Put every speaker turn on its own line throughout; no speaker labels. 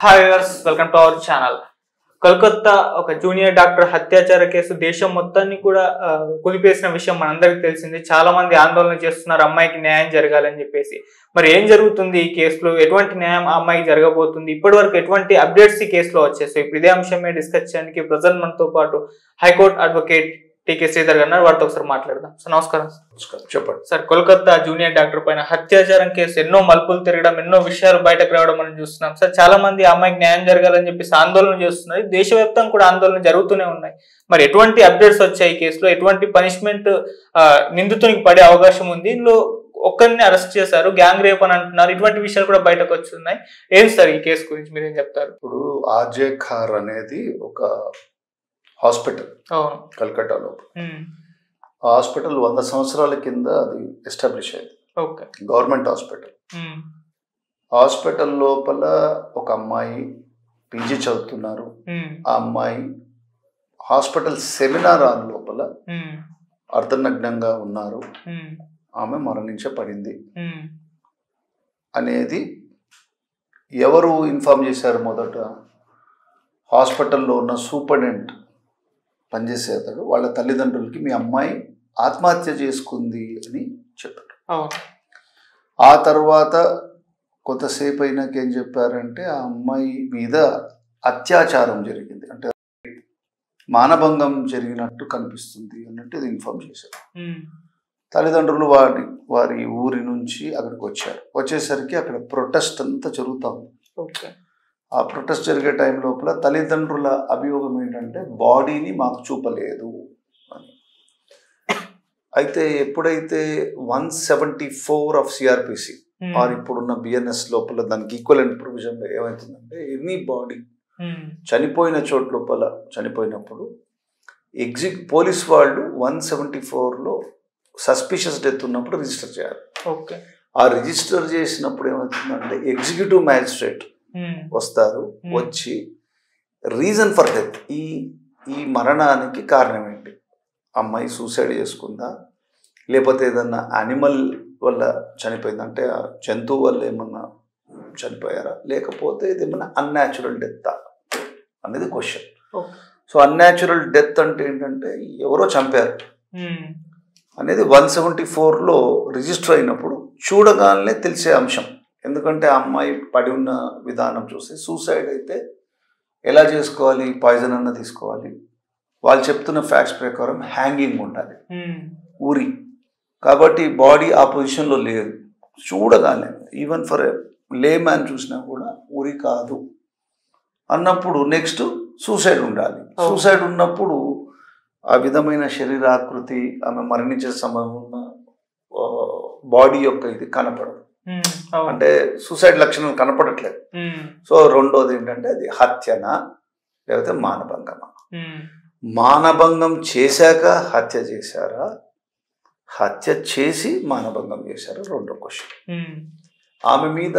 Hi viewers welcome to our channel Kolkata ఒక junior doctor హత్యాచార case దేశం మొత్తాన్ని కూడా ఆ, కుదిపేసిన విషయం మనందరికీ తెలిసింది చాలా మంది ఆందోళన చేస్తున్నారు అమ్మాయికి న్యాయం జరగాలని చెప్పేసి మరి ఏం జరుగుతుంది ఈ కేసులో ఎటువంటి న్యాయం ఆ అమ్మాయికి జరగబోతుంది ఇప్పటి వరకు ఎటువంటి అప్డేట్స్ ఈ కేసులో వచ్చేసాయి ఇప్పుడు ఇదే అంశమే డిస్కస్ చేయడానికి ప్రజెంట్ మనతో పాటు హైకోర్టు అడ్వకేట్ టీకే శ్రీధర్ గారు ఉన్నారు. వారితో ఒకసారి మాట్లాడదాం సార్ నమస్కారం
నమస్కారం చెప్పండి
సార్ కోల్కత్తా జూనియర్ డాక్టర్ పైన హత్యాచారం కేసు ఎన్నో మలుపులు తిరగడం ఎన్నో విషయాలు బయటకు రావడం మనం చూస్తున్నాం సార్ చాలా మంది ఆ అమ్మాయికి న్యాయం జరగాలని చెప్పేసి ఆందోళన చేస్తున్నారు దేశవ్యాప్తంగా కూడా ఆందోళన జరుగుతూనే ఉన్నాయి మరి ఎటువంటి అప్డేట్స్ వచ్చాయి ఈ కేసులో ఎటువంటి పనిష్మెంట్ నిందితునికి పడే అవకాశం ఉంది ఇందులో ఒక్కరిని అరెస్ట్ చేశారు గ్యాంగ్ రేప్ అని అంటున్నారు ఇటువంటి విషయాలు కూడా బయటకు వస్తున్నాయి ఏం సార్ ఈ కేసు గురించి మీరేం చెప్తారు
ఇప్పుడు ఆర్జే ఖార్ అనేది ఒక హాస్పిటల్
అవును
కల్కట్టాలో
ఉమ్,
ఆ హాస్పిటల్ వంద సంవత్సరాల కింద అది ఎస్టాబ్లిష్ అయింది
okay
government hospital
um,
hospital లోపల ఒక అమ్మాయి పీజీ చదువుతున్నారు
ఉమ్,
ఆ అమ్మాయి హాస్పిటల్ సెమినార్ హాల్ లోపల
ఉమ్,
అర్ధనగ్నంగా ఉన్నారు
ఉమ్,
ఆమె మరణించబడింది
ఉమ్,
అనేది ఎవరు ఇన్ఫార్మ్ చేశారు మొదట హాస్పిటల్లో ఉన్న సూపరింటెండెంట్ పనిచేసే అతడు వాళ్ళ తల్లిదండ్రులకి మీ అమ్మాయి ఆత్మహత్య చేసుకుంది అని చెప్పారు
అవును
ఆ తర్వాత కొంతసేపు అయినాక ఏం చెప్పారంటే ఆ అమ్మాయి మీద అత్యాచారం జరిగింది అంటే మానభంగం జరిగినట్టు కనిపిస్తుంది అన్నట్టు ఇది ఇన్ఫార్మ్ చేశారు
ఉమ్,
తల్లిదండ్రులు వారి వారి ఊరి నుంచి అక్కడికి వచ్చారు వచ్చేసరికి అక్కడ ప్రొటెస్ట్ అంతా జరుగుతూ ఉంది
ఓకే
ఆ ప్రొటెస్ట్ జరిగే టైం లోపల తల్లిదండ్రుల అభియోగం ఏంటంటే బాడీని మాకు చూపలేదు అని అయితే ఎప్పుడైతే one seventy four of CrPC
um,
or ఇప్పుడున్న బిఎన్ఎస్ లోపల దానికి ఈక్వలెంట్ ప్రొవిజన్ ఏమవుతుందంటే ఎనీ బాడీ
ఉమ్,
చనిపోయిన చోటు లోపల చనిపోయినప్పుడు ఎగ్జి పోలీస్ వాళ్ళు వన్ సెవెంటీ ఫోర్లో సస్పిషియస్ డెత్ ఉన్నప్పుడు రిజిస్టర్ చేయాలి
ఓకే
ఆ రిజిస్టర్ చేసినప్పుడు ఏమవుతుందంటే ఎగ్జిక్యూటివ్ మ్యాజిస్ట్రేట్
ఉమ్,
వస్తారు
Hmm.
వచ్చి రీజన్ ఫర్ డెత్ ఈ ఈ మరణానికి కారణం ఏంటి అమ్మాయి సూసైడ్ చేసుకుందా లేకపోతే ఏదన్నా యానిమల్ వల్ల చనిపోయిందా అంటే ఆ జంతువు వల్ల ఏమన్నా చనిపోయారా లేకపోతే ఇది ఏమన్నా అన్యాచురల్ డెత్తా అనేది question
okay
so unnatural death అంటే ఏంటంటే ఎవరో చంపారు
ఉమ్,
అనేది వన్ సెవెంటీ ఫోర్లో రిజిస్టర్ అయినప్పుడు చూడగానే తెలిసే అంశం ఎందుకంటే ఆ అమ్మాయి పడి ఉన్న విధానం చూస్తే సూసైడ్ అయితే ఎలా చేసుకోవాలి పాయిజన్ అన్న తీసుకోవాలి వాళ్ళు చెప్తున్న ఫ్యాక్ట్స్ ప్రకారం హ్యాంగింగ్ ఉండాలి
ఉమ్,
ఊరి కాబట్టి బాడీ ఆ పొజిషన్లో లేదు చూడగానే ఈవెన్ ఫర్ లే మ్యాన్ చూసినా కూడా ఉరి కాదు అన్నప్పుడు నెక్స్ట్ సూసైడ్ ఉండాలి
Oh.
సూసైడ్ ఉన్నప్పుడు ఆ విధమైన శరీరాకృతి ఆమె మరణించే సమయం ఉన్న బాడీ యొక్క ఇది కనపడదు
ఉమ్, అవును.
అంటే సూసైడ్ లక్షణాలు కనపడట్లేదు
ఉమ్,
సో రెండోది ఏంటంటే అది హత్యనా లేకపోతే మానభంగమా
ఉమ్,
మానభంగం చేశాక హత్య చేశారా హత్య చేసి మానభంగం చేశారా రెండో క్వశ్చన్
ఉమ్,
ఆమె మీద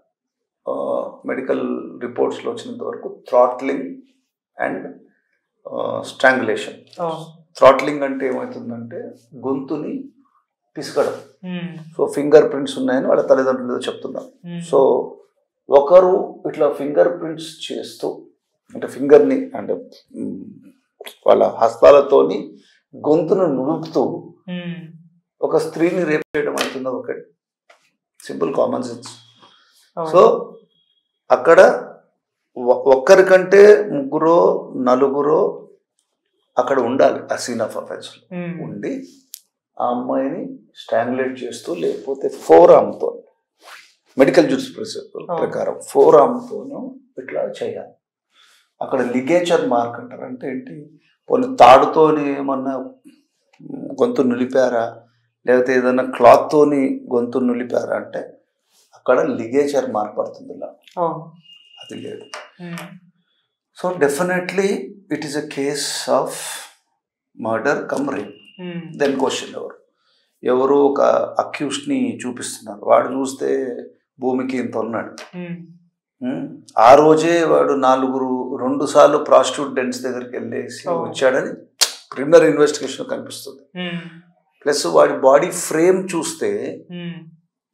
మెడికల్ రిపోర్ట్స్లో వచ్చినంత వరకు థ్రాట్లింగ్ అండ్ స్ట్రాంగులేషన్
అవును.
థ్రాట్లింగ్ అంటే ఏమవుతుందంటే గొంతుని పిసకడం
ఉమ్,
సో ఫింగర్ ప్రింట్స్ ఉన్నాయని వాళ్ళ తల్లిదండ్రులు ఏదో చెప్తున్నారు
ఉమ్,
సో ఒకరు ఇట్లా ఫింగర్ ప్రింట్స్ చేస్తూ అంటే ఫింగర్ని అంటే మ్, వాళ్ళ హస్తాలతోని గొంతును నులుపుతూ
ఉమ్,
ఒక స్త్రీని రేప్ చేయడం అవుతుందా ఒకటి సింపుల్ కామన్ సెన్స్
అవును.
సో అక్కడ ఒ- ఒక్కరికంటే ముగ్గురో నలుగురో అక్కడ ఉండాలి ఆ సీన్ ఆఫ్ అఫెన్స్
ఉమ్,
ఉండి ఆ అమ్మాయిని స్టాంగులేట్ చేస్తూ లేకపోతే ఫోర్ ఆమ్తో మెడికల్ జూస్ ప్రకారం ఫోర్ ఆమ్తోనూ ఇట్లా చేయాలి అక్కడ లిగేచర్ మార్క్ అంటారు అంటే ఏంటి కొన్ని తాడుతోని ఏమన్నా మ్, గొంతు నులిపారా లేకపోతే ఏదైనా క్లాత్తోని గొంతు నులిపారా అంటే అక్కడ లిగేచర్ మార్క్ పడుతుంది ఇలా
అవును.
అది లేదు
um,
so definitely it is a case of murder cum rape
um,
then question ఎవరు ఎవరు ఒక అక్యూస్ని చూపిస్తున్నారు వాడు చూస్తే భూమికి ఇంత ఉన్నాడు
ఉమ్,
ఉమ్, ఆ రోజే వాడు నాలుగురు రెండు సార్లు ప్రాస్టిట్యూట్ డెన్స్ దగ్గరికి వెళ్ళేసి
Oh.
వచ్చాడని ప్రిమినర్ ఇన్వెస్టిగేషన్ కనిపిస్తుంది
ఉమ్,
ప్లస్ వాడి బాడీ ఫ్రేమ్ చూస్తే
ఉమ్,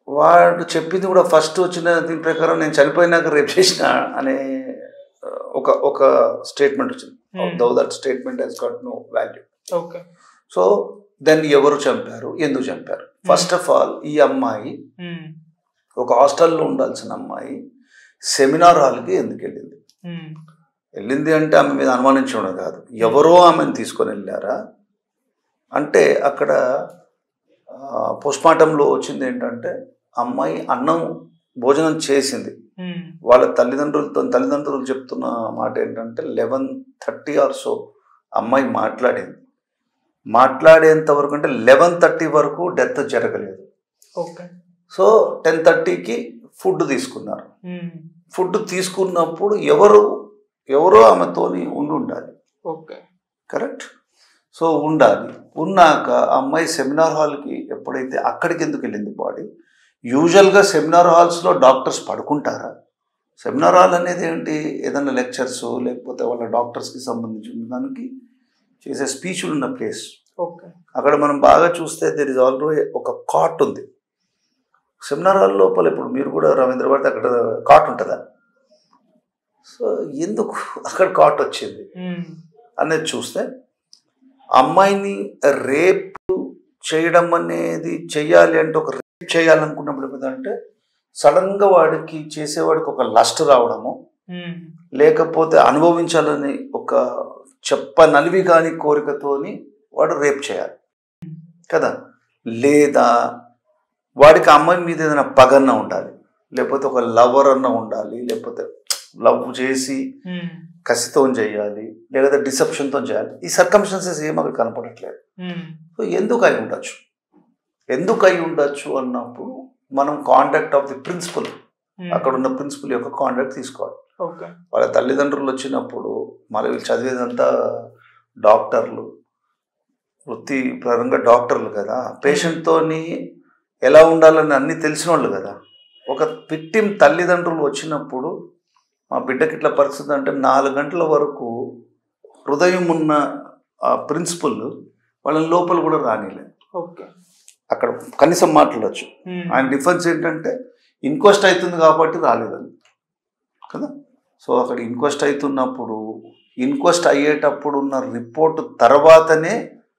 వాడు చెప్పింది కూడా ఫస్ట్ వచ్చిన దీని ప్రకారం నేను చనిపోయినాక రేపు చేసిన అనే ఆ, ఒక ఒక స్టేట్మెంట్ వచ్చింది
Hmm.
Though that statement he's got no value
okay
so దాన్ని ఎవరు చంపారు ఎందుకు చంపారు ఫస్ట్ ఆఫ్ ఆల్ ఈ అమ్మాయి
ఉమ్,
ఒక హాస్టల్లో ఉండాల్సిన అమ్మాయి సెమినార్ హాల్కి ఎందుకు వెళ్ళింది
ఉమ్,
వెళ్ళింది అంటే ఆమె మీద అనుమానించడం కాదు ఎవరో ఆమెను తీసుకొని వెళ్ళారా అంటే అక్కడ పోస్ట్మార్టంలో వచ్చింది ఏంటంటే అమ్మాయి అన్నం భోజనం చేసింది
ఉమ్,
వాళ్ళ తల్లిదండ్రులతో తల్లిదండ్రులు చెప్తున్న మాట ఏంటంటే లెవెన్ థర్టీ ఆర్ సో అమ్మాయి మాట్లాడింది మాట్లాడేంత వరకు అంటే లెవెన్ థర్టీ వరకు డెత్ జరగలేదు
ఓకే
సో టెన్ థర్టీకి ఫుడ్ తీసుకున్నారు
ఉమ్,
ఫుడ్ తీసుకున్నప్పుడు ఎవరు ఎవరో ఆమెతోని ఉండి ఉండాలి
ఓకే
కరెక్ట్ సో ఉండాలి ఉన్నాక ఆ అమ్మాయి సెమినార్ హాల్కి ఎప్పుడైతే అక్కడికి ఎందుకు వెళ్ళింది బాడీ యూజువల్గా సెమినార్ హాల్స్లో డాక్టర్స్ పడుకుంటారా సెమినార్ హాల్ అనేది ఏంటి ఏదైనా లెక్చర్స్ లేకపోతే వాళ్ళ డాక్టర్స్కి సంబంధించిన దానికి చేసే స్పీచ్లు ఉన్న ప్లేస్
ఓకే
అక్కడ మనం బాగా చూస్తే దెర్ ఇస్ ఆల్రెడీ ఒక కాట్ ఉంది సెమినార్ హాల్ లోపల ఇప్పుడు మీరు కూడా రవీంద్ర భారతి అక్కడ కాట్ ఉంటుందా సో ఎందుకు అక్కడ కాట్ వచ్చింది
ఉమ్,
అనేది చూస్తే అమ్మాయిని రేప్ చేయడం అనేది చెయ్యాలి అంటే ఒక రేప్ చేయాలనుకున్నప్పుడు ఏమిటంటే సడన్గా వాడికి చేసేవాడికి ఒక లస్ట్ రావడము
ఉమ్,
లేకపోతే అనుభవించాలని ఒక చెప్ప నలివి కాని కోరికతోని వాడు రేప్ చేయాలి కదా లేదా వాడికి ఆ అమ్మాయి మీద ఏదైనా పగన్న ఉండాలి లేకపోతే ఒక లవర్ అన్న ఉండాలి లేకపోతే లవ్ చేసి
ఉమ్,
కసితో చేయాలి లేకపోతే డిసెప్షన్తో చేయాలి ఈ సర్కమ్స్టెన్సెస్ ఏం అక్కడ కనపడట్లేదు
ఉమ్,
సో ఎందుకు అయి ఉండొచ్చు ఎందుకు అయి ఉండొచ్చు అన్నప్పుడు మనం contact of the principal
um,
అక్కడ ఉన్న ప్రిన్సిపల్ యొక్క కాంటాక్ట్ తీసుకోవాలి
ఓకే
వాళ్ళ తల్లిదండ్రులు వచ్చినప్పుడు మరి వీళ్ళు చదివేదంతా డాక్టర్లు వృత్తిపరంగా డాక్టర్లు కదా పేషెంట్తోని ఎలా ఉండాలని అన్నీ తెలిసిన వాళ్ళు కదా ఒక విక్టిమ్ తల్లిదండ్రులు వచ్చినప్పుడు మా బిడ్డకి ఇట్లా పరిస్థితి అంటే నాలుగు గంటల వరకు హృదయం ఉన్న ఆ ప్రిన్సిపల్ వాళ్ళని లోపల కూడా రానిలేదు
ఓకే
అక్కడ కనీసం మాట్లాడచ్చు
ఉమ్,
ఆయన డిఫరెన్స్ ఏంటంటే ఇన్క్వెస్ట్ అవుతుంది కాబట్టి రాలేదని కదా సో అక్కడ ఇన్క్వెస్ట్ అవుతున్నప్పుడు ఇన్క్వెస్ట్ అయ్యేటప్పుడు ఉన్న రిపోర్ట్ తర్వాతనే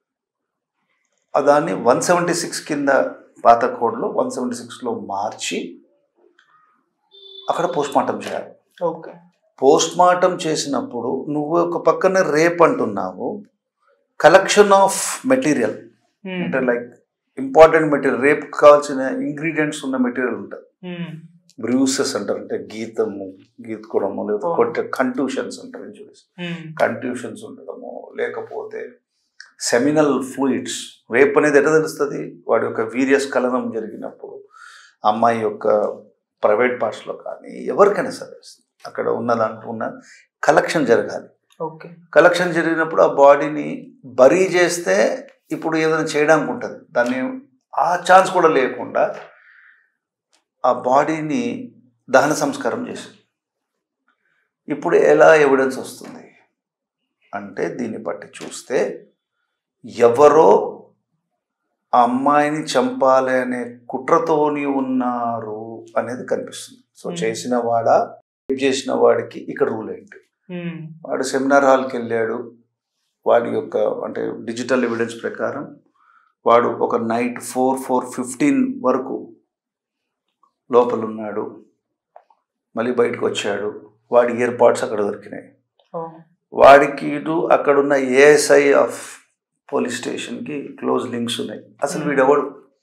ఆ దాన్ని వన్ సెవెంటీ సిక్స్ కింద పాత కోడ్లో వన్ సెవెంటీ సిక్స్లో మార్చి అక్కడ పోస్ట్ మార్టం చేయాలి
ఓకే
పోస్ట్ మార్టం చేసినప్పుడు నువ్వు ఒక పక్కన రేప్ అంటున్నావు కలెక్షన్ ఆఫ్ మెటీరియల్
ఉమ్,
అంటే లైక్ ఇంపార్టెంట్ మెటీరియల్ రేపు కావాల్సిన ఇంగ్రీడియంట్స్ ఉన్న మెటీరియల్ ఉంటుంది
ఉమ్,
బ్రూసెస్ అంటారు అంటే గీతము గీతుకోవడము లేకపోతే
Oh.
కొట్టే కంట్యూషన్స్ అంటారు ఇంజురీస్
ఉమ్,
కంట్యూషన్స్ ఉండడము లేకపోతే సెమినల్ ఫ్లూయిడ్స్ రేప్ అనేది ఎట్లా తెలుస్తుంది వాడి యొక్క వీర్యస్ఖలనం జరిగినప్పుడు అమ్మాయి యొక్క ప్రైవేట్ పార్ట్స్లో కానీ ఎవరికైనా సరే అక్కడ ఉన్న దాంట్లో ఉన్న కలెక్షన్ జరగాలి
ఓకే
కలెక్షన్ జరిగినప్పుడు ఆ బాడీని బరీ చేస్తే ఇప్పుడు ఏదైనా చేయడానికి ఉంటుంది దాన్ని ఆ ఛాన్స్ కూడా లేకుండా ఆ బాడీని దహన సంస్కారం చేసింది ఇప్పుడు ఎలా ఎవిడెన్స్ వస్తుంది అంటే దీన్ని బట్టి చూస్తే ఎవరో ఆ అమ్మాయిని చంపాలి అనే కుట్రతోని ఉన్నారు అనేది కనిపిస్తుంది సో
Hmm.
చేసిన వాడా రేప్ చేసిన వాడికి ఇక్కడ రూల్ ఏంటి
ఉమ్,
వాడు సెమినార్ హాల్కి వెళ్ళాడు వాడి యొక్క అంటే డిజిటల్ ఎవిడెన్స్ ప్రకారం వాడు ఒక నైట్ ఫోర్ ఫోర్ ఫిఫ్టీన్ వరకు లోపల ఉన్నాడు మళ్ళీ బయటకు వచ్చాడు వాడి ఇయర్ పాడ్స్ అక్కడ దొరికినాయి
ఓ,
వాడికి ఇటు అక్కడున్న ఏఎస్ఐ ఆఫ్ పోలీస్ స్టేషన్కి క్లోజ్ లింక్స్ ఉన్నాయి అసలు వీడెవడు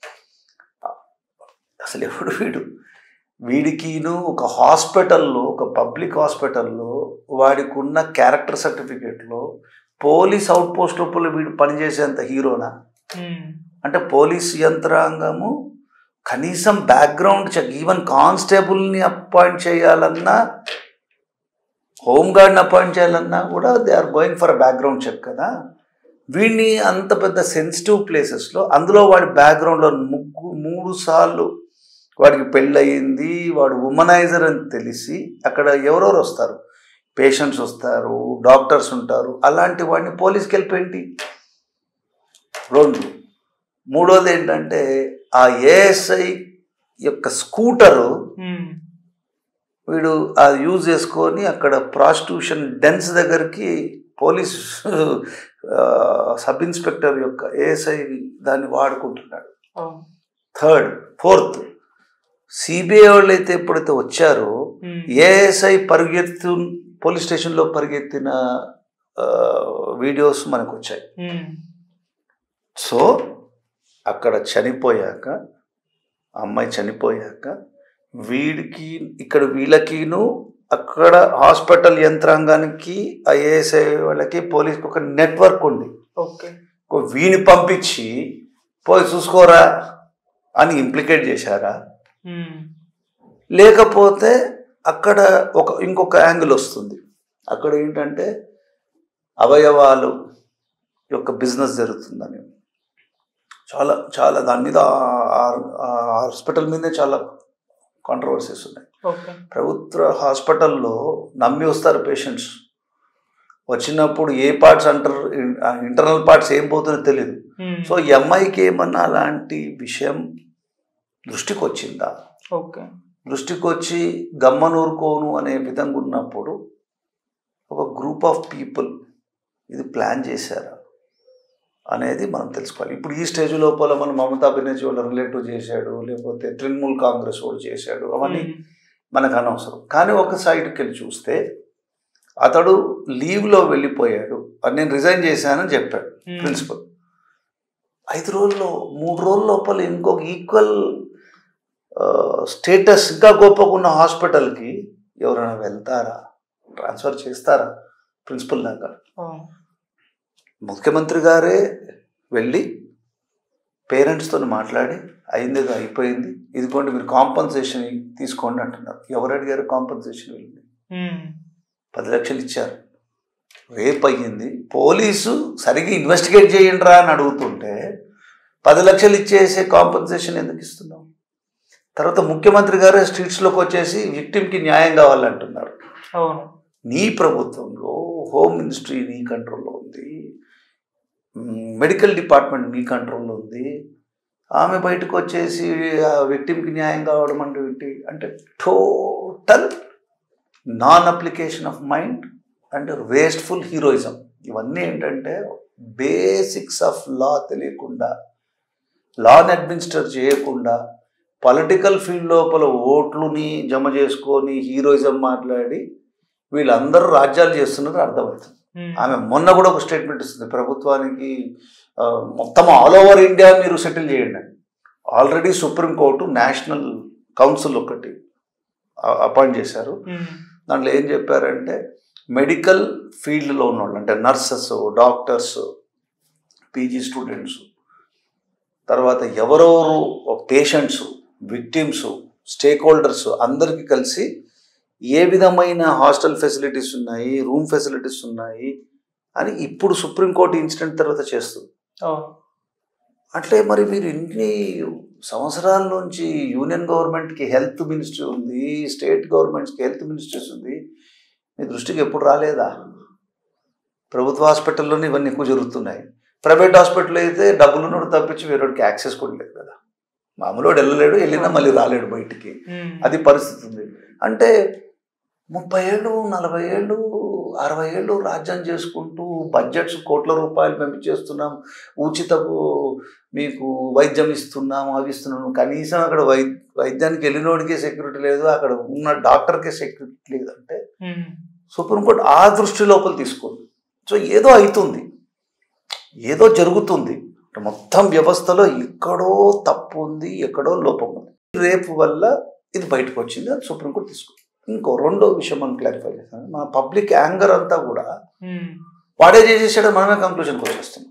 అసలు ఎవడు వీడు వీడికిను ఒక హాస్పిటల్లో ఒక పబ్లిక్ హాస్పిటల్లో వాడికి ఉన్న క్యారెక్టర్ సర్టిఫికేట్లో పోలీస్ అవుట్ పోస్ట్ లోపల వీడు పనిచేసేంత హీరోనా
ఉమ్,
అంటే పోలీస్ యంత్రాంగము కనీసం బ్యాక్గ్రౌండ్ చెక్ ఈవెన్ కానిస్టేబుల్ని అపాయింట్ చేయాలన్నా హోమ్ గార్డ్ని అపాయింట్ చేయాలన్నా కూడా they are going for background check కదా వీడిని అంత పెద్ద సెన్సిటివ్ ప్లేసెస్లో అందులో వాడి బ్యాక్గ్రౌండ్లో ముగ్గు మూడు సార్లు వాడికి పెళ్ళయింది వాడు ఉమనైజర్ అని తెలిసి అక్కడ ఎవరెవరు వస్తారు పేషెంట్స్ వస్తారు డాక్టర్స్ ఉంటారు అలాంటి వాడిని పోలీస్కి వెళ్ళిపోయింది రెండు మూడోది ఏంటంటే ఆ ఏఎస్ఐ యొక్క స్కూటరు
ఉమ్,
వీడు అది యూజ్ చేసుకొని అక్కడ ప్రాస్టిట్యూషన్ డెన్స్ దగ్గరికి పోలీస్ ఆ, సబ్ ఇన్స్పెక్టర్ యొక్క ఏఎస్ఐ దాన్ని వాడుకుంటున్నాడు
అవును.
థర్డ్ ఫోర్త్ సిబిఐ వాళ్ళు అయితే ఎప్పుడైతే వచ్చారో
ఉమ్,
ఏఎస్ఐ పరిగెత్తు పోలీస్ స్టేషన్లో పరిగెత్తిన ఆ, వీడియోస్ మనకు వచ్చాయి
ఉమ్,
సో అక్కడ చనిపోయాక ఆ అమ్మాయి చనిపోయాక వీడికి ఇక్కడ వీళ్ళకిను అక్కడ హాస్పిటల్ యంత్రాంగానికి ఐఏఎస్ఐ వాళ్ళకి పోలీస్కి ఒక నెట్వర్క్ ఉంది
ఓకే
ఒక వీని పంపించి పోయి చూసుకోరా అని ఇంప్లికేట్ చేశారా
ఉమ్,
లేకపోతే అక్కడ ఒక ఇంకొక యాంగిల్ వస్తుంది అక్కడ ఏంటంటే అవయవాలు యొక్క బిజినెస్ జరుగుతుందని చాలా చాలా దాని మీద ఆ- ఆ- ఆ హాస్పిటల్ మీదే చాలా కాంట్రవర్సీస్ ఉన్నాయి
ఓకే
ప్రభుత్వ హాస్పిటల్లో నమ్మి వస్తారు పేషెంట్స్ వచ్చినప్పుడు ఏ పార్ట్స్ అంటారు ఇంటర్నల్ పార్ట్స్ ఏం పోతుందో తెలియదు
ఉమ్,
సో ఈ అమ్మాయికి ఏమన్నా అలాంటి విషయం దృష్టికి వచ్చిందా
ఓకే
దృష్టికి వచ్చి గమ్మనూరుకోను అనే విధంగా ఉన్నప్పుడు ఒక గ్రూప్ ఆఫ్ పీపుల్ ఇది ప్లాన్ చేశారా అనేది మనం తెలుసుకోవాలి ఇప్పుడు ఈ స్టేజ్ లోపల మనం మమతా బెనర్జీ వాళ్ళ రిలేటివ్ చేశాడు లేకపోతే తృణమూల్ కాంగ్రెస్ వాడు చేశాడు అవన్నీ
ఉమ్,
మనకు అనవసరం కానీ ఒక సైడ్కి వెళ్ళి చూస్తే అతడు లీవ్లో వెళ్ళిపోయాడు అని నేను రిజైన్ చేశానని చెప్పాడు
ఉమ్,
ప్రిన్సిపల్ ఐదు రోజుల్లో మూడు రోజుల లోపల ఇంకొక ఈక్వల్ స్టేటస్ ఇంకా గొప్పకున్న హాస్పిటల్కి ఎవరైనా వెళ్తారా ట్రాన్స్ఫర్ చేస్తారా ప్రిన్సిపల్ దాకా
అవును.
ముఖ్యమంత్రి గారే వెళ్ళి పేరెంట్స్తో మాట్లాడి అయింది ఏదో అయిపోయింది ఇదిగోండి మీరు కాంపన్సేషన్ తీసుకోండి అంటున్నారు ఎవరు అడిగారు కాంపన్సేషన్ వెళ్ళింది
ఉమ్,
పది లక్షలు ఇచ్చారు రేప్ అయ్యింది పోలీసు సరిగ్గా ఇన్వెస్టిగేట్ చేయండి రా అని అడుగుతుంటే పది లక్షలు ఇచ్చేసే కాంపన్సేషన్ ఎందుకు ఇస్తున్నాం తర్వాత ముఖ్యమంత్రి గారు స్ట్రీట్స్లోకి వచ్చేసి విక్టిమ్కి న్యాయం కావాలంటున్నారు
అవును
నీ ప్రభుత్వంలో హోమ్ మినిస్ట్రీ నీ కంట్రోల్లో ఉంది మ్, మెడికల్ డిపార్ట్మెంట్ నీ కంట్రోల్లో ఉంది ఆమె బయటకు వచ్చేసి ఆ విక్టిమ్కి న్యాయం కావడం అంటే ఏంటి అంటే total non application of mind and wasteful heroism ఇవన్నీ ఏంటంటే బేసిక్స్ ఆఫ్ లా తెలియకుండా లాని అడ్మినిస్టర్ చేయకుండా పొలిటికల్ ఫీల్డ్ లోపల ఓట్లుని జమ చేసుకొని హీరోయిజం మాట్లాడి వీళ్ళందరూ రాజ్యాలు చేస్తున్నారు అర్థమవుతుంది
ఉమ్,
ఆమె మొన్న కూడా ఒక స్టేట్మెంట్ ఇస్తుంది ప్రభుత్వానికి ఆ, మొత్తం ఆల్ ఓవర్ ఇండియా మీరు సెటిల్ చేయండి అని ఆల్రెడీ సుప్రీంకోర్టు నేషనల్ కౌన్సిల్ ఒకటి అపాయింట్ చేశారు
ఉమ్,
దాంట్లో ఏం చెప్పారంటే మెడికల్ ఫీల్డ్లో ఉన్నవాళ్ళు అంటే నర్సెస్ డాక్టర్స్ పీజీ స్టూడెంట్స్ తర్వాత ఎవరెవరు పేషెంట్స్ విక్టిమ్స్ స్టేక్ హోల్డర్స్ అందరికీ కలిసి ఏ విధమైన హాస్టల్ ఫెసిలిటీస్ ఉన్నాయి రూమ్ ఫెసిలిటీస్ ఉన్నాయి అని ఇప్పుడు సుప్రీంకోర్టు ఇన్సిడెంట్ తర్వాత చేస్తుంది
అవును
అట్లే మరి మీరు ఇన్ని సంవత్సరాల నుంచి యూనియన్ గవర్నమెంట్కి హెల్త్ మినిస్ట్రీ ఉంది స్టేట్ గవర్నమెంట్స్కి హెల్త్ మినిస్ట్రీస్ ఉంది మీ దృష్టికి ఎప్పుడు రాలేదా ప్రభుత్వ హాస్పిటల్లోనే ఇవన్నీ ఎక్కువ జరుగుతున్నాయి ప్రైవేట్ హాస్పిటల్ అయితే డబ్బులు ఉన్నోడు తప్పించి వేరేవాడికి యాక్సెస్ కూడా లేదు కదా మామూలు వాడు వెళ్ళలేడు వెళ్ళినా మళ్ళీ రాలేడు బయటికి
ఉమ్,
అది పరిస్థితి ఉంది అంటే ముప్పై ఏళ్ళు నలభై ఏళ్ళు అరవై ఏళ్ళు రాజ్యం చేసుకుంటూ బడ్జెట్స్ కోట్ల రూపాయలు మేము చేస్తున్నాం ఉచితకు మీకు వైద్యం ఇస్తున్నాం అవి ఇస్తున్నాం కనీసం అక్కడ వై వైద్యానికి వెళ్ళినోడికే సెక్యూరిటీ లేదు అక్కడ ఉన్న డాక్టర్కే సెక్యూరిటీ లేదు అంటే
ఉమ్,
సుప్రీంకోర్టు ఆ దృష్టి లోపల తీసుకుంది సో ఏదో అవుతుంది ఏదో జరుగుతుంది మొత్తం వ్యవస్థలో ఎక్కడో తప్పు ఉంది ఎక్కడో లోపం ఉంది రేపు వల్ల ఇది బయటకు వచ్చింది అది సుప్రీంకోర్టు తీసుకుంది ఇంకో రెండో విషయం మనం క్లారిఫై చేస్తాను మన పబ్లిక్ యాంగర్ అంతా కూడా
ఉమ్,
వాడే చేసేసాడు మనమే కంక్లూషన్కి వచ్చేస్తున్నాం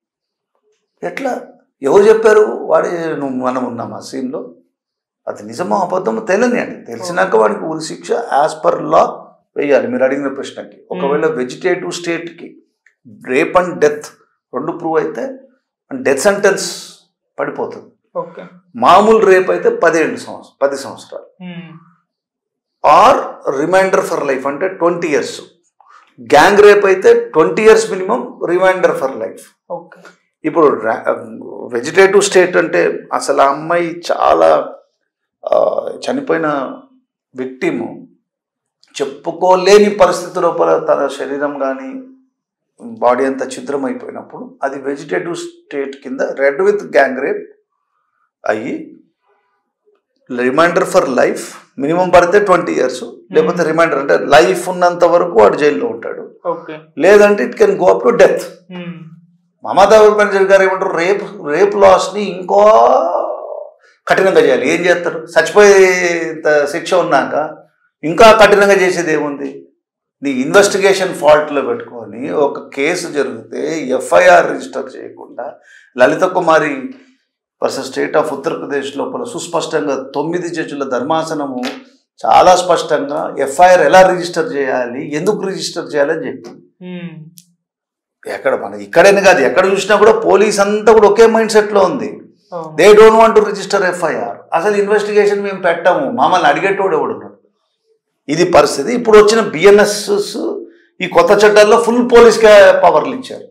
ఎట్లా ఎవరు చెప్పారు వాడే నువ్వు మనం ఉన్నాం ఆ సీన్లో అది నిజమో అబద్ధమో తెలియనియండి తెలిసినాక వాడికి ఉరి శిక్ష యాజ్ పర్ లా వేయాలి మీరు అడిగిన ప్రశ్నకి ఒకవేళ వెజిటేటివ్ స్టేట్కి రేప్ అండ్ డెత్ రెండు ప్రూవ్ అయితే డెత్ సెంటెన్స్ పడిపోతుంది
ఓకే
మామూలు రేప్ అయితే పదిహేడు సంవత్సరం పది సంవత్సరాలు
um,
or remainder for life అంటే ట్వంటీ ఇయర్స్ గ్యాంగ్ రేప్ అయితే twenty years minimum remainder for life
okay
ఇప్పుడు వెజిటేటివ్ స్టేట్ అంటే అసలు ఆ అమ్మాయి చాలా ఆ, చనిపోయిన విక్టిము చెప్పుకోలేని పరిస్థితి లోపల తన శరీరం కానీ బాడీ అంతా ఛిద్రం అయిపోయినప్పుడు అది వెజిటేటివ్ స్టేట్ కింద రెడ్ విత్ గ్యాంగ్ రేప్ అయ్యి రిమైండర్ ఫర్ లైఫ్ మినిమం పడితే ట్వంటీ ఇయర్స్ లేకపోతే రిమైండర్ అంటే లైఫ్ ఉన్నంత వరకు వాడు జైల్లో ఉంటాడు
ఓకే
లేదంటే it can go up to death Mamata Banerjee garu ఏమంటారు రేప్ రేప్ లాస్ని ఇంకో కఠినంగా చేయాలి ఏం చేస్తారు చచ్చిపోయేంత శిక్ష ఉన్నాక ఇంకా కఠినంగా చేసేది ఏముంది నీ ఇన్వెస్టిగేషన్ ఫాల్ట్లో పెట్టుకొని ఒక కేసు జరిగితే ఎఫ్ఐఆర్ రిజిస్టర్ చేయకుండా Lalita Kumari versus state of Uttar Pradesh లోపల సుస్పష్టంగా తొమ్మిది జడ్జిల ధర్మాసనము చాలా స్పష్టంగా ఎఫ్ఐఆర్ ఎలా రిజిస్టర్ చేయాలి ఎందుకు రిజిస్టర్ చేయాలని చెప్పింది ఎక్కడ మన ఇక్కడనే కాదు ఎక్కడ చూసినా కూడా పోలీస్ అంతా కూడా ఒకే మైండ్ సెట్లో ఉంది they don't want to register FIR అసలు ఇన్వెస్టిగేషన్ మేము పెట్టాము మమ్మల్ని అడిగేటోడు ఎవడున్నాడు ఇది పరిస్థితి ఇప్పుడు వచ్చిన బిఎన్ఎస్ ఈ కొత్త చట్టాల్లో ఫుల్ పోలీస్కే పవర్లు ఇచ్చారు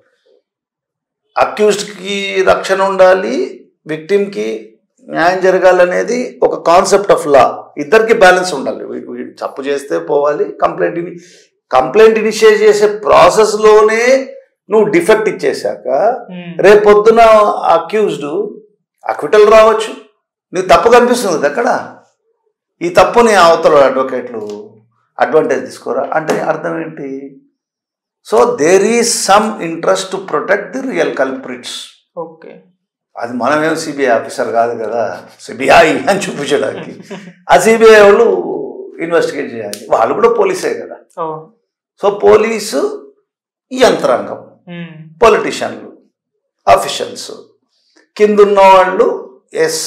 అక్యూజ్డ్కి రక్షణ ఉండాలి విక్టిమ్కి న్యాయం జరగాలనేది ఒక కాన్సెప్ట్ ఆఫ్ లా ఇద్దరికి బ్యాలెన్స్ ఉండాలి వీ- వీ- తప్పు చేస్తే పోవాలి కంప్లైంట్ ఇని కంప్లైంట్ ఇనిషియేట్ చేసే ప్రాసెస్లోనే నువ్వు డిఫెక్ట్ ఇచ్చేశాక రేపు పొద్దున అక్యూజ్డ్ అక్విటల్ రావచ్చు నీకు తప్పు కనిపిస్తుంది అక్కడ ఈ తప్పుని అవతల అడ్వకేట్లు అడ్వాంటేజ్ తీసుకోరా అంటే అర్థం ఏంటి so there is some interest to protect the real culprits
okay
అది మనమేం సిబిఐ ఆఫీసర్ కాదు కదా సిబిఐ అని చూపించడానికి ఆ సిబిఐ వాళ్ళు ఇన్వెస్టిగేట్ చేయాలి వాళ్ళు కూడా పోలీసే కదా సో పోలీసు ఈ యంత్రాంగం పొలిటీషియన్లు ఆఫీషియల్స్ కింద ఉన్న వాళ్ళు S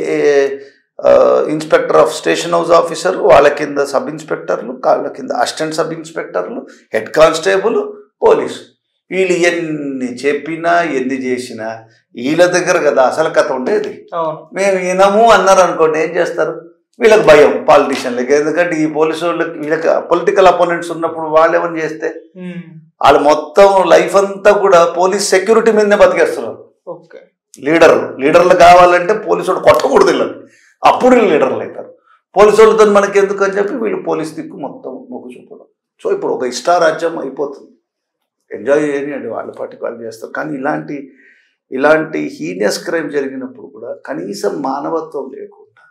inspector of station house officer వాళ్ళ కింద సబ్ ఇన్స్పెక్టర్లు వాళ్ళ కింద అసిస్టెంట్ సబ్ ఇన్స్పెక్టర్లు హెడ్ కానిస్టేబుల్ పోలీసు వీళ్ళు ఎన్ని చెప్పినా ఎన్ని చేసినా వీళ్ళ దగ్గర కదా అసలు కథ ఉండేది
అవును
మేము వినము అన్నారు అనుకోండి ఏం చేస్తారు వీళ్ళకి భయం పాలిటీషియన్లకి ఎందుకంటే ఈ పోలీసు వాళ్ళకి వీళ్ళకి పొలిటికల్ అపోనెంట్స్ ఉన్నప్పుడు వాళ్ళు ఏమని చేస్తే వాళ్ళు మొత్తం లైఫ్ అంతా కూడా పోలీస్ సెక్యూరిటీ మీదనే బతికేస్తున్నారు
ఓకే
లీడర్లు లీడర్లు కావాలంటే పోలీసు వాడు కొట్టకూడదు వీళ్ళని అప్పుడు వీళ్ళు లీడర్లు అవుతారు పోలీసు వాళ్ళతో మనకి ఎందుకు అని చెప్పి వీళ్ళు పోలీస్ దిక్కు మొత్తం మొగ్గు చూపడం సో ఇప్పుడు ఒక ఇష్టారాజ్యం అయిపోతుంది ఎంజాయ్ చేయని వాళ్ళ పాటికి వాళ్ళు చేస్తారు కానీ ఇలాంటి ఇలాంటి హీనియస్ క్రైమ్ జరిగినప్పుడు కూడా కనీసం మానవత్వం లేకుండా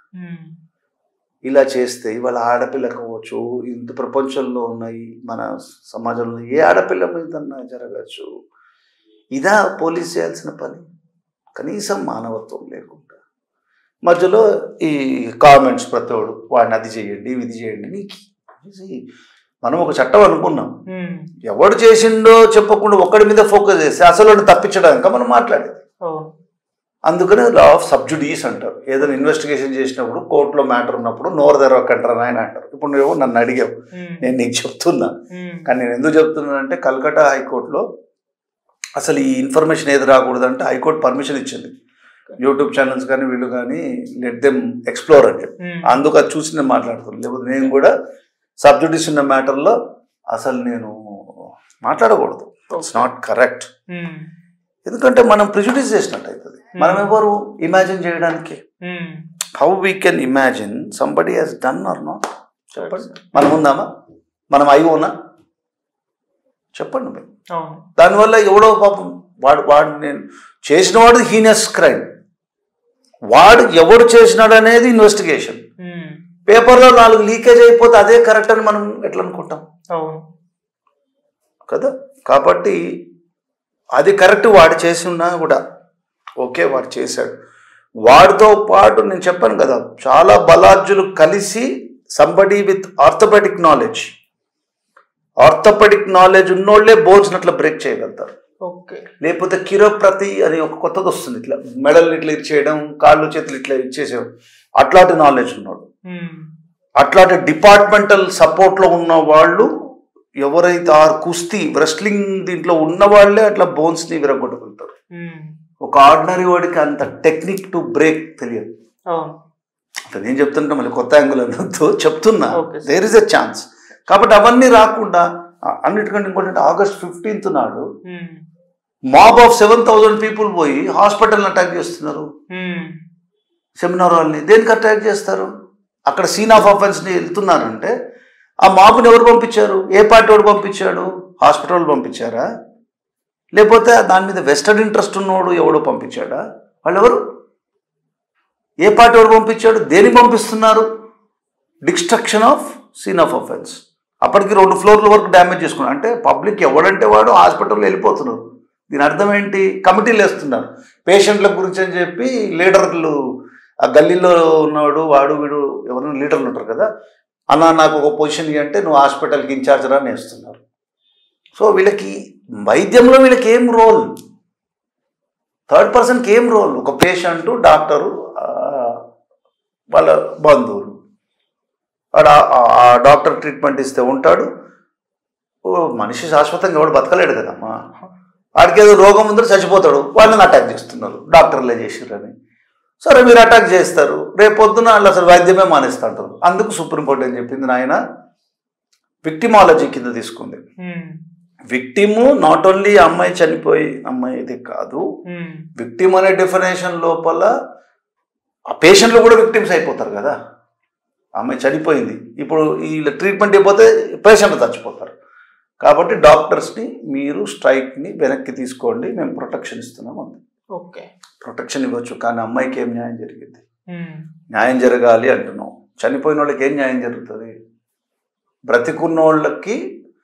ఇలా చేస్తే ఇవాళ ఆడపిల్ల కావచ్చు ఇంత ప్రపంచంలో ఉన్నాయి మన సమాజంలో ఏ ఆడపిల్ల మీదన్నా జరగచ్చు ఇదా పోలీస్ చేయాల్సిన పని కనీసం మానవత్వం లేకుండా మధ్యలో ఈ కామెంట్స్ ప్రతోడు వాడిని అది చేయండి ఇది చేయండి నీకు ఇది మనం ఒక చట్టం అనుకున్నాం ఎవడు చేసిండో చెప్పకుండా ఒక్కడి మీద ఫోకస్ చేస్తే అసలు వాడిని తప్పించడానికి మనం మాట్లాడేది
అవును
అందుకనే లా ఆఫ్ సబ్జుడీస్ అంటారు ఏదైనా ఇన్వెస్టిగేషన్ చేసినప్పుడు కోర్టులో మ్యాటర్ ఉన్నప్పుడు నోరు తెరవకంటారు ఆయన అంటారు ఇప్పుడు నువ్వు నన్ను అడిగావు నేను నీకు చెప్తున్నా కానీ నేను ఎందుకు చెప్తున్నానంటే కల్కటా హైకోర్టులో అసలు ఈ ఇన్ఫర్మేషన్ ఏది రాకూడదంటే హైకోర్టు పర్మిషన్ ఇచ్చింది యూట్యూబ్ ఛానల్స్ కానీ వీళ్ళు కానీ లెట్ దెమ్ ఎక్స్ప్లోర్ అని చెప్పి అందుకు అది చూసి నేను మాట్లాడుతున్నాను లేకపోతే నేను కూడా సబ్జుడీస్ ఉన్న మ్యాటర్లో అసలు నేను మాట్లాడకూడదు ఇట్స్ నాట్ కరెక్ట్ ఎందుకంటే మనం ప్రిజుడిస్ చేసినట్టు అవుతుంది మనం ఎవరు ఇమాజిన్ చేయడానికి how we can imagine somebody he's done or not చెప్పండి మనం ఉందామా మనం అయి ఉన్నా చెప్పండి మీరు
అవును
దానివల్ల ఎవడో పాపం వాడు వాడు నేను చేసిన వాడు హీనస్ క్రైమ్ వాడు ఎవడు చేసినాడు అనేది ఇన్వెస్టిగేషన్ పేపర్లో నాలుగు లీకేజ్ అయిపోతే అదే కరెక్ట్ అని మనం ఎట్లా అనుకుంటాం
అవును
కదా కాబట్టి అది కరెక్ట్ వాడు చేసి ఉన్నా కూడా ఓకే వాడు చేశాడు వాడితో పాటు నేను చెప్పాను కదా చాలా బలార్జులు కలిసి somebody with orthopaedic knowledge orthopaedic knowledge ఉన్నోళ్ళే బోన్స్ అట్లా బ్రేక్ చేయగలుగుతారు
ఓకే
లేకపోతే కిరోప్రతి అని ఒక కొత్తది వస్తుంది ఇట్లా మెడల్ ఇట్లా ఇచ్చేయడం కాళ్ళు చేతులు ఇట్లా ఇచ్చేసేయడం అట్లాంటి నాలెడ్జ్ ఉన్నాడు అట్లాంటి డిపార్ట్మెంటల్ సపోర్ట్లో ఉన్న వాళ్ళు ఎవరైతే ఆ కుస్తీ రెస్లింగ్ దీంట్లో ఉన్న వాళ్ళే అట్లా బోన్స్ని విరగొట్టగలుగుతారు ఒక ఆర్డినరీ వాడికి అంత టెక్నిక్ టు బ్రేక్ తెలియదు
అవును
అంటే నేను చెప్తుంటే మళ్ళీ కొత్త యాంగిల్ అనొద్దు చెప్తున్నా
Okay, sir.
There is a chance కాబట్టి అవన్నీ రాకుండా ఆ, అన్నిటికంటే ఇంకోటి ఆగస్ట్ ఫిఫ్టీన్త్ నాడు mob of seven thousand people పోయి హాస్పిటల్ని అటాక్ చేస్తున్నారు సెమినార్ వాళ్ళని దేనికి అటాక్ చేస్తారు అక్కడ సీన్ ఆఫ్ అఫెన్స్ని వెళ్తున్నారంటే ఆ మాపుని ఎవరు పంపించారు ఏ పార్టీ వాడు పంపించాడు హాస్పిటల్ వాళ్ళు పంపించారా లేకపోతే దాని మీద వెస్టర్న్ ఇంట్రెస్ట్ ఉన్నోడు ఎవడో పంపించాడా వాళ్ళు ఎవరు ఏ పార్టీ వాడు పంపించాడు దేని పంపిస్తున్నారు destruction of scene of offence అప్పటికి రెండు ఫ్లోర్ల వరకు డ్యామేజ్ చేసుకున్నారు అంటే పబ్లిక్ ఎవడంటే వాడు హాస్పిటల్లో వెళ్ళిపోతున్నారు దీని అర్థం ఏంటి కమిటీలు వేస్తున్నారు పేషెంట్ల గురించి అని చెప్పి లీడర్లు ఆ గల్లీలో ఉన్నాడు వాడు వీడు ఎవరైనా లీడర్లు ఉంటారు కదా అన్న నాకు ఒక పొజిషన్ ఇయ్యి అంటే నువ్వు హాస్పిటల్కి ఇన్ఛార్జ్ రా అని వేస్తున్నారు సో వీళ్ళకి వైద్యంలో వీళ్ళకి ఏం రోల్ థర్డ్ పర్సన్కి ఏం రోల్ ఒక పేషెంట్ డాక్టరు ఆ, వాళ్ళ బంధువులు వాడు ఆ- ఆ- ఆ డాక్టర్ ట్రీట్మెంట్ ఇస్తే ఉంటాడు ఓ మనిషి శాశ్వతంగా ఎవడు బతకలేడు కదమ్మా వాడికి ఏదో రోగం ఉందో చచ్చిపోతాడు వాళ్ళని అటాక్ చేస్తున్నారు డాక్టర్లే చేసిర్రని సరే మీరు అటాక్ చేస్తారు రేపు పొద్దున వాళ్ళు అసలు వైద్యమే మానేస్తా అంటారు అందుకు సుప్రీంకోర్టు ఏం చెప్పింది నాయన విక్టిమాలజీ కింద తీసుకుంది
ఉమ్,
విక్టిము నాట్ ఓన్లీ అమ్మాయి చనిపోయి అమ్మాయిది కాదు
ఉమ్,
విక్టిమ్ అనే డెఫినేషన్ లోపల ఆ పేషెంట్లు కూడా విక్టిమ్స్ అయిపోతారు కదా అమ్మాయి చనిపోయింది ఇప్పుడు వీళ్ళ ట్రీట్మెంట్ అయిపోతే పేషెంట్లు చచ్చిపోతారు కాబట్టి డాక్టర్స్ని మీరు స్ట్రైక్ని వెనక్కి తీసుకోండి మేము ప్రొటెక్షన్ ఇస్తున్నాం అంది
ఓకే
ప్రొటెక్షన్ ఇవ్వచ్చు కానీ అమ్మాయికి ఏం న్యాయం జరిగింది
ఉమ్,
న్యాయం జరగాలి అంటున్నాం చనిపోయిన వాళ్ళకి ఏం న్యాయం జరుగుతుంది బ్రతికున్న వాళ్ళకి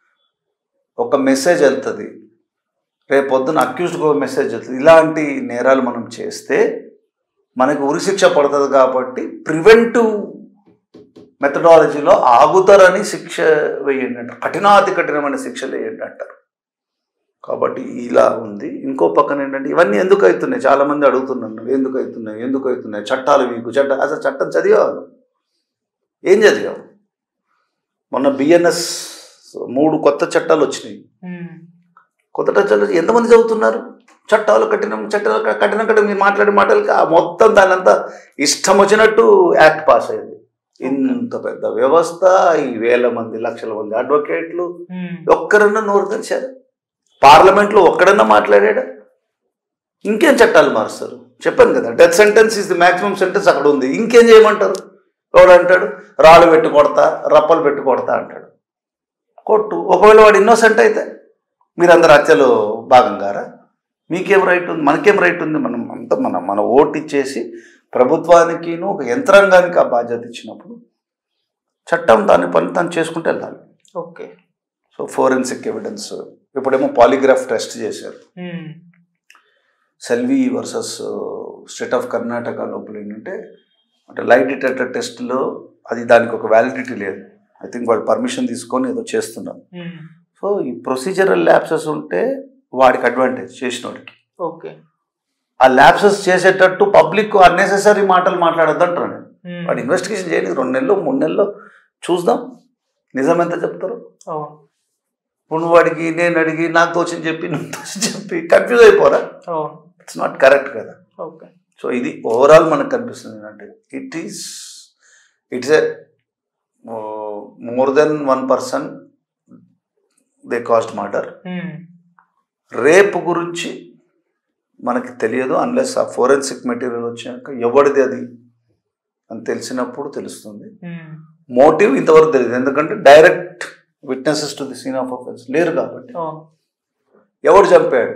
ఒక మెసేజ్ వెళ్తుంది రేపు పొద్దున అక్యూజ్డ్కి ఒక మెసేజ్ వెళ్తుంది ఇలాంటి నేరాలు మనం చేస్తే మనకి ఉరిశిక్ష పడుతుంది కాబట్టి ప్రివెంటివ్ మెథడాలజీలో ఆగుతారని శిక్ష వేయండి అంటారు కఠినాతి కఠినమైన శిక్షలు వేయండి అంటారు కాబట్టి ఇలా ఉంది ఇంకో పక్కన ఏంటంటే ఇవన్నీ ఎందుకు అవుతున్నాయి చాలా మంది అడుగుతున్నారు ఎందుకు అవుతున్నాయి ఎందుకు అవుతున్నాయి చట్టాలు వీకు చట్ట అసలు చట్టం చదివాను ఏం చదివావు మొన్న బిఎన్ఎస్ మూడు కొత్త చట్టాలు వచ్చినాయి
ఉమ్,
కొత్త చట్టాలు ఎంతమంది చదువుతున్నారు చట్టాలు కఠినం చట్టాలు క- కఠినం కఠినం మీరు మాట్లాడే మాటలకి ఆ మొత్తం దాని అంతా ఇష్టం వచ్చినట్టు యాక్ట్ పాస్ అయింది ఇంత పెద్ద వ్యవస్థ ఈ వేల మంది లక్షల మంది అడ్వకేట్లు
ఉమ్,
ఒక్కరన్నా నోరు తెరిచారు పార్లమెంట్లో ఒక్కడన్నా మాట్లాడాడా ఇంకేం చట్టాలు మారుస్తారు చెప్పాను కదా death sentence is the maximum sentence అక్కడ ఉంది ఇంకేం చేయమంటారు వాడు అంటాడు రాళ్ళు పెట్టి కొడతా రప్పలు పెట్టి కొడతా అంటాడు కొట్టు ఒకవేళ వాడు ఇన్నోసెంట్ అయితే మీరందరు హత్యలో భాగంగారా మీకేం రైట్ ఉంది మనకేం రైట్ ఉంది మనం అంత మనం మన ఓటు ఇచ్చేసి ప్రభుత్వానికిను ఒక యంత్రాంగానికి ఆ బాధ్యత ఇచ్చినప్పుడు చట్టం దాని పని తను చేసుకుంటూ వెళ్ళాలి
ఓకే
సో ఫోరెన్సిక్ ఎవిడెన్స్ ఇప్పుడేమో పాలిగ్రాఫ్ టెస్ట్ చేశారు
um,
Selvi versus state of Karnataka లోపల ఏంటంటే అంటే లైట్ డిటెక్టర్ టెస్ట్లో అది దానికి ఒక వ్యాలిడిటీ లేదు ఐ థింక్ వాళ్ళు పర్మిషన్ తీసుకొని ఏదో చేస్తున్నారు
ఉమ్,
సో ఈ ప్రొసీజరల్ ల్యాబ్సెస్ ఉంటే వాడికి అడ్వాంటేజ్ చేసినోడికి
ఓకే
ఆ ల్యాబ్సెస్ చేసేటట్టు పబ్లిక్ అన్నెసెసరీ మాటలు మాట్లాడొద్దు అంటారు నేను
ఉమ్,
వాడు ఇన్వెస్టిగేషన్ చేయని రెండు నెలలు మూడు నెలలు చూద్దాం నిజం ఎంత చెప్తారు
అవును
ఇప్పుడు నువ్వు వాడికి నేను అడిగి నాకు తోచింది చెప్పి నువ్వు తోచింది చెప్పి కన్ఫ్యూజ్ అయిపోరా
అవును
ఇట్స్ నాట్ కరెక్ట్ కదా
ఓకే
సో ఇది ఓవరాల్ మనకు కనిపిస్తుంది అంటే it is it's a more than one person they caused murder
um,
rape గురించి మనకి తెలియదు అన్లెస్ ఆ ఫోరెన్సిక్ మెటీరియల్ వచ్చాక ఎవరిది అది అని తెలిసినప్పుడు తెలుస్తుంది
ఉమ్,
మోటివ్ ఇంతవరకు తెలియదు ఎందుకంటే direct witnesses to the scene of offence లేరు కాబట్టి
అవును
ఎవడు చంపాడు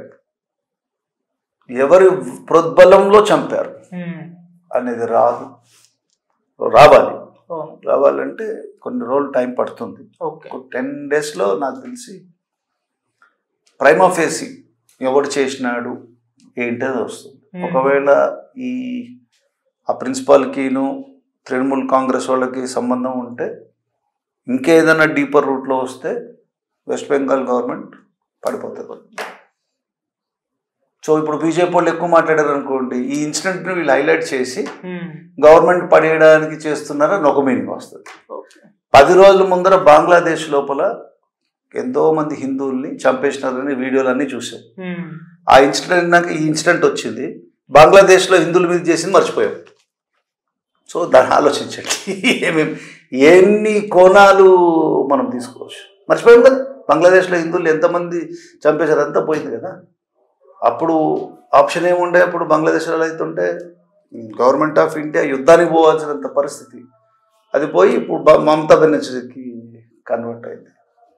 ఎవరి ప్రోద్బలంలో చంపారు
ఉమ్,
అనేది రాదు రావాలి
అవును
రావాలంటే కొన్ని రోజులు టైం పడుతుంది
ఓకే
ఒక టెన్ డేస్లో నాకు తెలిసి ప్రైమా ఫేసి ఎవడు చేసినాడు ఏంటది వస్తుంది
Hmm.
ఒకవేళ ఈ ఆ ప్రిన్సిపాల్కిను తృణమూల్ కాంగ్రెస్ వాళ్ళకి సంబంధం ఉంటే ఇంకేదైనా డీపర్ రూట్లో వస్తే వెస్ట్ బెంగాల్ గవర్నమెంట్ పడిపోతుంది సో ఇప్పుడు బీజేపీ వాళ్ళు ఎక్కువ మాట్లాడారు అనుకోండి ఈ ఇన్సిడెంట్ని వీళ్ళు హైలైట్ చేసి
ఉమ్,
గవర్నమెంట్ పడేయడానికి చేస్తున్నారని ఒక మీనింగ్ వస్తుంది
ఓకే
పది రోజుల ముందర బంగ్లాదేశ్ లోపల ఎంతో మంది హిందువుల్ని చంపేసినారని వీడియోలన్నీ చూసాం
ఉమ్,
ఆ ఇన్సిడెంట్ నాకు ఈ ఇన్సిడెంట్ వచ్చింది బంగ్లాదేశ్లో హిందువుల మీద చేసింది మర్చిపోయాం సో దాన్ని ఆలోచించండి ఏమేమి ఎన్ని కోణాలు మనం తీసుకోవచ్చు మర్చిపోయాం కదా బంగ్లాదేశ్లో హిందువులు ఎంతమంది చంపేశారు అంతా పోయింది కదా అప్పుడు ఆప్షన్ ఏముండే అప్పుడు బంగ్లాదేశ్లో అవుతుంటే గవర్నమెంట్ ఆఫ్ ఇండియా యుద్ధానికి పోవాల్సినంత పరిస్థితి అది పోయి ఇప్పుడు బ- మమతా బెనర్జీకి కన్వర్ట్ అయింది